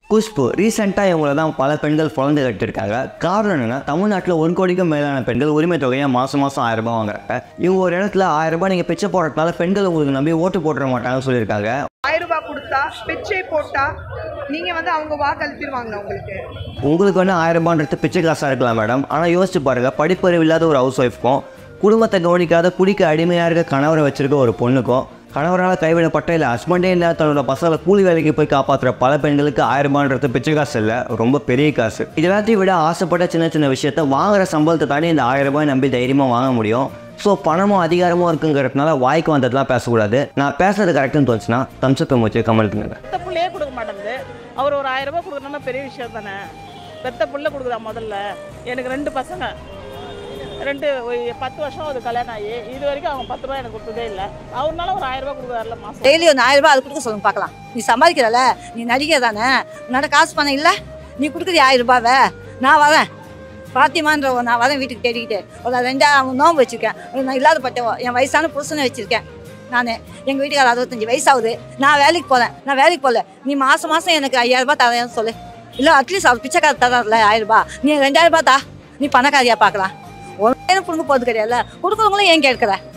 குஷ்பு ரீசெண்டாக இவங்கள தான் பல பெண்கள் குழந்தை கட்டிருக்காங்க காரணம் என்னன்னா தமிழ்நாட்டில் ஒரு கோடிக்கும் மேலான பெண்கள் உரிமை தொகையை மாதம் மாதம் ஆயிரம் ரூபாய் வாங்குறாங்க இவங்க ஒரு இடத்துல ஆயிரம் ரூபாய் நீங்கள் பிச்சை போடுறதுனால பெண்கள் உங்களுக்கு நம்பி ஓட்டு போட்டுற மாட்டாங்கன்னு சொல்லியிருக்காங்க ஆயிரம் ரூபாய் கொடுத்தா பிச்சை போட்டா நீங்க வந்து அவங்க வாக்கு அழுத்திடுவாங்க உங்களுக்கு உங்களுக்கு வந்து ஆயிரம் ரூபான்றது பிச்சை காசாக இருக்கலாம் மேடம் ஆனால் யோசிச்சு பாருங்க படிப்பறிவு இல்லாத ஒரு ஹவுஸ் ஒய்ஃப்க்கும் குடும்பத்தை கவனிக்காத குடிக்க அடிமையாக இருக்க கணவரை வச்சிருக்க ஒரு பொண்ணுக்கும் கணவரால் கைவிடப்பட்ட இல்லை ஹஸ்பண்டே இல்லாத தன்னோட பசங்களை கூலி வேலைக்கு போய் காப்பாற்றுற பல பெண்களுக்கு ஆயிரம் ரூபான்றது பிச்சை காசு இல்லை ரொம்ப பெரிய காசு இது எல்லாத்தையும் விட ஆசைப்பட்ட சின்ன சின்ன விஷயத்த வாங்குற சம்பளத்தை தாண்டி இந்த ஆயிரம் ரூபாய் நம்பி தைரியமாக வாங்க முடியும் ஸோ பணமும் அதிகாரமும் இருக்குங்கிறதுனால வாய்க்கு வந்ததெல்லாம் பேசக்கூடாது நான் பேசுறது கரெக்டுன்னு தோணுச்சுன்னா தம்சப் மூச்சு கமல் பண்ணுங்க பெத்த புள்ளையே கொடுக்க மாட்டேங்குது அவர் ஒரு ஆயிரம் ரூபாய் கொடுக்கணும்னா பெரிய விஷயம் தானே பெத்த புள்ள கொடுக்குறா முதல்ல எனக்கு ரெண்டு பசங்க ரெண்டு ஒரு பத்து வருஷம் ஆகுது கல்யாணம் ஆகி இது வரைக்கும் அவங்க பத்து ரூபாய் எனக்கு கொடுத்ததே இல்லை அவர்னால ஒரு ஆயிரம் ரூபாய் கொடுக்குறாருல மாதம் டெய்லி ஒரு ஆயிரம் ரூபாய் அது கொடுக்க சொல்லுங்க பார்க்கலாம் நீ சம்பாதிக்கிறல நீ நடிகை தானே உன்னோட காசு பணம் இல்லை நீ கொடுக்குறது ஆயிரம் ரூபாவை நான் வரேன் பாத்திமான்ற ஒரு நான் வரேன் வீட்டுக்கு தேடிக்கிட்டு ஒரு ரெண்டா அவன் நோம்பு வச்சுருக்கேன் ஒரு நான் இல்லாத பட்டவோ என் வயசான புருஷனை வச்சுருக்கேன் நான் எங்கள் வீட்டுக்கார அறுபத்தஞ்சு வயசாகுது நான் வேலைக்கு போகிறேன் நான் வேலைக்கு போகல நீ மாதம் மாதம் எனக்கு ஐயாயிரம் ரூபாய் தரேன்னு சொல்லு இல்லை அட்லீஸ்ட் அவர் பிச்சைக்கார தரல ஆயிரம் ரூபாய் நீ ரெண்டாயிரம் ரூபாய் தா நீ பணக்காரியா பார்க்கலாம் ஒன்றும் பிடுங்க போகிறது கிடையாதுல்ல கொடுக்குறவங்களும் ஏன் கேட்குற